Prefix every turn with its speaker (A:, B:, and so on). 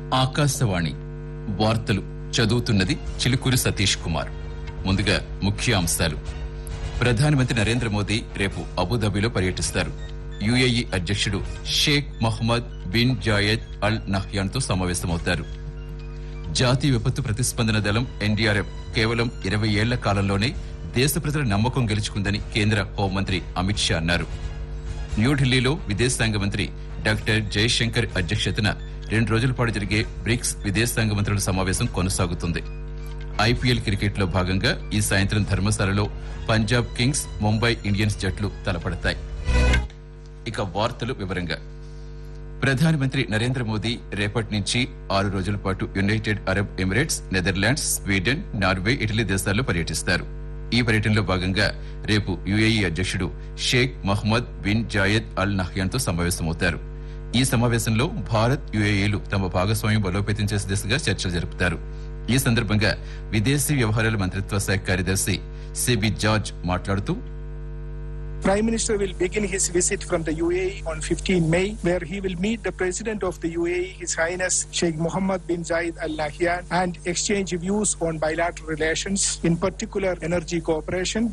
A: ఆకాశవాణి వార్తలు చదువుతున్నది చిలుకూరి సతీష్ కుమార్ ముందుగా ముఖ్య అంశాలు ప్రధానమంత్రి నరేంద్ర మోదీ రేపు అబుదాబిలో పర్యటిస్తారు యుఏఈ అధ్యక్షుడు Sheikh Mohamed bin Zayed Al Nahyan తో సమావేశమవుతారు జాతీయ విపత్తు ప్రతిస్పందన దళం ఎన్డీఆర్ఎఫ్ కేవలం ఇరవై ఏళ్ల కాలంలోనే దేశ ప్రజల నమ్మకం గెలుచుకుందని కేంద్ర హోంమంత్రి అమిత్ షా అన్నారు న్యూఢిల్లీలో విదేశాంగ మంత్రి డాక్టర్ జయశంకర్ అధ్యక్షతన రెండు రోజుల పాటు జరిగే బ్రిక్స్ విదేశాంగ మంత్రుల సమావేశం కొనసాగుతుంది ఐపీఎల్ క్రికెట్ లో భాగంగా ఈ సాయంత్రం ధర్మశాలలో పంజాబ్ కింగ్స్ ముంబై ఇండియన్స్ జట్లు తలపడతాయి ఇక వార్తలు వివరంగా ప్రధానమంత్రి నరేంద్ర మోదీ రేపటి నుంచి ఆరు రోజుల పాటు United Arab Emirates Netherlands Sweden Norway Italy దేశాల్లో పర్యటిస్తారు ఈ పర్యటనలో భాగంగా రేపు యుఏఈ అధ్యక్షుడు Sheikh Mohammed bin Zayed Al Nahyan తో సమావేశమవుతారు ఈ సమావేశంలో భారత్ యుఏఈలు తమ భాగస్వామ్యం బలోపేతం చేసే దిశగా చర్చలు జరుపుతారు ఈ సందర్భంగా విదేశీ వ్యవహారాల మంత్రిత్వ శాఖ కార్యదర్శి సిబి జార్జ్ మాట్లాడుతూ
B: Prime Minister will begin his visit from the UAE on 15 May, where he will meet the President of the UAE, His Highness Sheikh Mohammed bin Zayed Al Nahyan, and exchange views on bilateral relations, in particular energy cooperation,